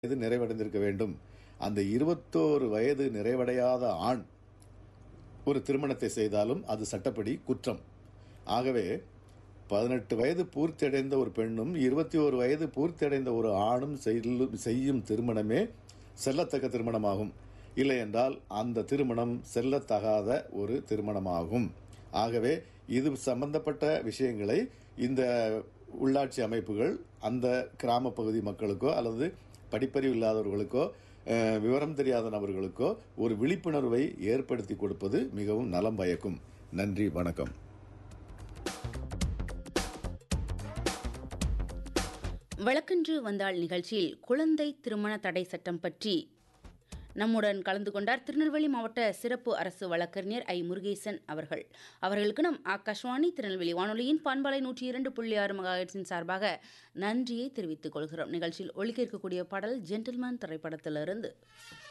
வயது நிறைவடைந்திருக்க வேண்டும் அந்த இருபத்தோரு வயது நிறைவடையாத ஆண் ஒரு திருமணத்தை செய்தாலும் அது சட்டப்படி குற்றம் ஆகவே பதினெட்டு வயது பூர்த்தியடைந்த ஒரு பெண்ணும் இருபத்தி ஒரு வயது பூர்த்தியடைந்த ஒரு ஆணும் செல்லும்- செய்யும் திருமணமே செல்லத்தக்க திருமணமாகும் இல்லை என்றால் அந்த திருமணம் செல்லத்தகாத ஒரு திருமணமாகும் ஆகவே இது சம்பந்தப்பட்ட விஷயங்களை இந்த உள்ளாட்சி அமைப்புகள் அந்த கிராம பகுதி மக்களுக்கோ அல்லது படிப்பறிவு இல்லாதவர்களுக்கோ அஹ், விவரம் தெரியாத நபர்களுக்கோ ஒரு விழிப்புணர்வை ஏற்படுத்தி கொடுப்பது மிகவும் நலம் பயக்கும் நன்றி வணக்கம் வழக்கன்று வந்தாள் நிகழ்ச்சியில் குழந்தை திருமண தடை சட்டம் பற்றி நம்முடன் கலந்து கொண்டார் திருநெல்வேலி மாவட்ட சிறப்பு அரசு வழக்கறிஞர் ஐ முருகேசன் அவர்கள் அவர்களுக்கு நம் ஆகாஷ்வாணி திருநெல்வேலி வானொலியின் பண்பலை நூற்றி இரண்டு புள்ளி ஆறு மெகாஹெட்ஸின் சார்பாக நன்றியை தெரிவித்துக் கொள்கிறோம் நிகழ்ச்சியில் ஒலிக்க இருக்கக்கூடிய பாடல் ஜென்டில்மேன் திரைப்படத்திலிருந்து